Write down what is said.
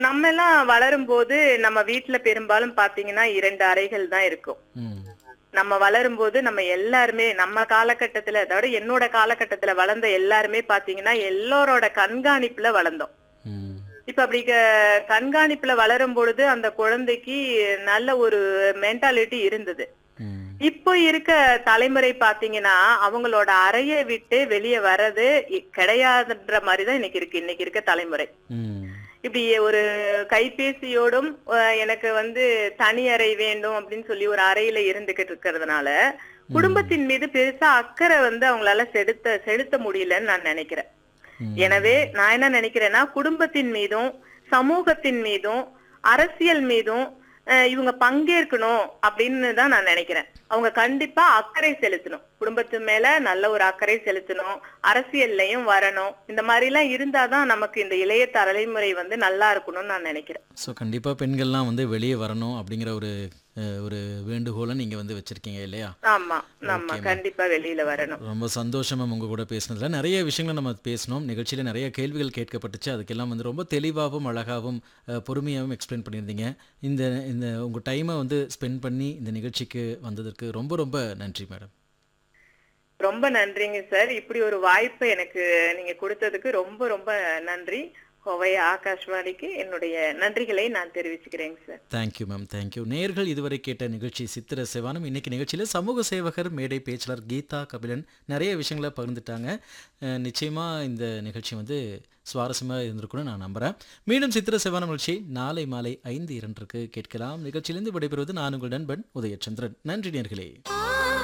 நம்ம எல்லாம் வளரும் போது நம்ம வீட்ல பெரும்பாலும் பாத்தீங்கன்னா இரண்டு அறைகள் தான் இருக்கும் ம் நம்ம வளரும் போது நம்ம எல்லாருமே நம்ம காலகட்டத்துல அதாவது என்னோட காலகட்டத்துல வளர்ந்த எல்லாருமே பாத்தீங்கன்னா எல்லாரோட கண்காணிப்புல வளர்ந்தோம் ம் இப்ப அப்படி க- கண்காணிப்புல வளரும் பொழுது அந்த குழந்தைக்கு நல்ல ஒரு மென்டாலிட்டி இருந்தது ம் இப்போ இருக்க தலைமுறை பாத்தீங்கன்னா அவங்களோட அறையை விட்டு வெளியே வர்றது இ- கிடையாதுன்ற மாதிரிதான் இன்னைக்கு இருக்கு இன்னைக்கு இருக்க தலைமுறை ம் இப்படி ஒரு கைபேசியோடும் அஹ், எனக்கு வந்து தனி அறை வேண்டும் அப்படின்னு சொல்லி ஒரு அறையில இருந்துகிட்டு இருக்கிறதுனால குடும்பத்தின் மீது பெருசா அக்கறை வந்து அவங்களால செலுத்த செலுத்த முடியலன்னு நான் நினைக்கிறேன் ம். எனவே நான் என்ன நினைக்கிறேன்னா குடும்பத்தின் மீதும் சமூகத்தின் மீதும் அரசியல் மீதும் அஹ், இவங்க பங்கேற்கணும் அப்படின்னு தான் நான் நினைக்கிறேன் அவங்க கண்டிப்பா அக்கறை செலுத்தணும் குடும்பத்து மேல நல்ல ஒரு அக்கறை செலுத்தணும் அரசியல்லையும் வரணும் இந்த மாதிரி எல்லாம் இருந்தாதான் நமக்கு இந்த இளைய தலைமுறை வந்து நல்லா இருக்கணும்னு நான் நினைக்கிறேன் ஸோ கண்டிப்பாக பெண்கள்லாம் வந்து வெளியே வரணும் அப்படிங்கிற ஒரு அஹ், ஒரு வேண்டுகோளை நீங்கள் வந்து வச்சுருக்கீங்க இல்லையா ஆமா ஆமா கண்டிப்பா வெளியில வரணும் ரொம்ப சந்தோஷமா உங்க கூட பேசினதுல நிறைய விஷயங்களை நம்ம பேசணும் நிகழ்ச்சியில் நிறைய கேள்விகள் கேட்கப்பட்டுச்சு அதுக்கெல்லாம் வந்து ரொம்ப தெளிவாகவும் அழகாகவும் அஹ், பொறுமையாகவும் எக்ஸ்பிளைன் பண்ணியிருந்தீங்க இந்த இந்த உங்கள் டைமை வந்து ஸ்பெண்ட் பண்ணி இந்த நிகழ்ச்சிக்கு வந்ததற்கு ரொம்ப ரொம்ப நன்றி மேடம் ரொம்ப நன்றிங்க சார் இப்படி ஒரு வாய்ப்பு எனக்கு நீங்க கொடுத்ததுக்கு ரொம்ப ரொம்ப நன்றி கோவை ஆகாஷ்வாணிக்கு என்னுடைய நன்றிகளை நான் தெரிவிச்சுக்கிறேங்க சார் தேங்க்யூ மேம் தேங்க்யூ நேர்கள் இதுவரை கேட்ட நிகழ்ச்சி சித்திர சேவானம் இன்னைக்கு நிகழ்ச்சியில் சமூக சேவகர் மேடை பேச்சாளர் கீதா கபிலன் நிறைய விஷயங்களை பகிர்ந்துட்டாங்க அஹ், நிச்சயமா இந்த நிகழ்ச்சி வந்து சுவாரஸ்யமாக இருந்திருக்கும்னு நான் நம்புகிறேன் மீண்டும் சித்திர சேவானம் நிகழ்ச்சி நாளை மாலை ஐந்து இரண்டுக்கு கேட்கலாம் நிகழ்ச்சியிலிருந்து விடைபெறுவது நான் உங்கள் நண்பன் உதயச்சந்திரன் நன்றி நேர்களே